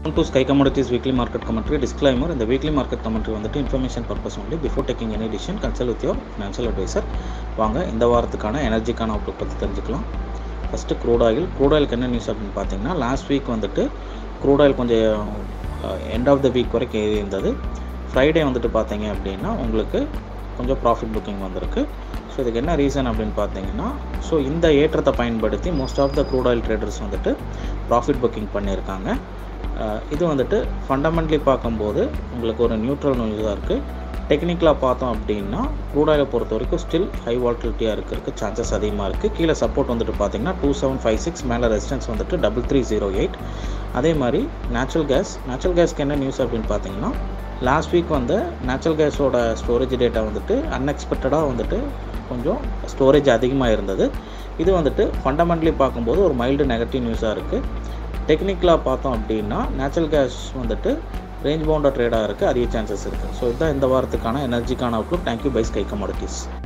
to Sky Commodities weekly market commentary. Disclaimer இந்த weekly market commentary வந்துட்டு information purpose only. Before taking any decision, consult with your financial advisor. வாங்க இந்த வாரத்துக்கான எனர்ஜிக்கான outlook பற்றி தெரிஞ்சுக்கலாம் ஃபஸ்ட்டு க்ரூட் ஆயில் க்ரூட் ஆயிலுக்கு என்ன நியூஸ் அப்படின்னு பார்த்தீங்கன்னா லாஸ்ட் வீக் வந்துட்டு க்ரூட் ஆயில் கொஞ்சம் எண்ட் ஆஃப் த வீக் வரைக்கும் ஏறி இருந்தது ஃப்ரைடே வந்துட்டு பார்த்தீங்க அப்படின்னா உங்களுக்கு கொஞ்சம் ப்ராஃபிட் புக்கிங் வந்திருக்கு ஸோ இதுக்கு என்ன ரீசன் அப்படின்னு பார்த்தீங்கன்னா ஸோ இந்த ஏற்றத்தை பயன்படுத்தி most of the crude oil traders வந்துட்டு ப்ராஃபிட் புக்கிங் பண்ணியிருக்காங்க அஹ் இது வந்துட்டு ஃபண்டமெண்ட்லி பார்க்கும்போது உங்களுக்கு ஒரு நியூட்ரல் நியூஸாக இருக்குது டெக்னிக்கலாக பார்த்தோம் அப்படின்னா க்ரூட் ஆயிலை பொறுத்த வரைக்கும் ஸ்டில் ஹை வால்டிலிட்டியாக இருக்கிறதுக்கு சான்சஸ் அதிகமாக இருக்குது கீழே சப்போர்ட் வந்துட்டு பார்த்தீங்கன்னா டூ செவன் ஃபைவ் சிக்ஸ் மேலே ரெசிஸ்டன்ஸ் வந்துட்டு டபுள் த்ரீ ஜீரோ எயிட் அதே மாதிரி நேச்சுரல் கேஸ் நேச்சுரல் கேஸ்க்கு என்ன நியூஸ் அப்படின்னு பார்த்தீங்கன்னா லாஸ்ட் வீக் வந்து நேச்சுரல் கேஸோட ஸ்டோரேஜ் டேட்டா வந்துட்டு அன்எக்ஸ்பெக்டடாக வந்துட்டு கொஞ்சம் ஸ்டோரேஜ் அதிகமாக இருந்தது இது வந்துட்டு ஃபண்டமெண்ட்லி பார்க்கும்போது ஒரு மைல்டு நெகட்டிவ் நியூஸாக இருக்குது டெக்னிக்கலாக பார்த்தோம் அப்படின்னா நேச்சுரல் கேஸ் வந்துட்டு ரேஞ்ச் பவுண்டர் ட்ரேடாக இருக்குது அதிக சான்சஸ் இருக்குது ஸோ இதுதான் இந்த வாரத்துக்கான எனர்ஜிக்கான outlook thank you by sky commodities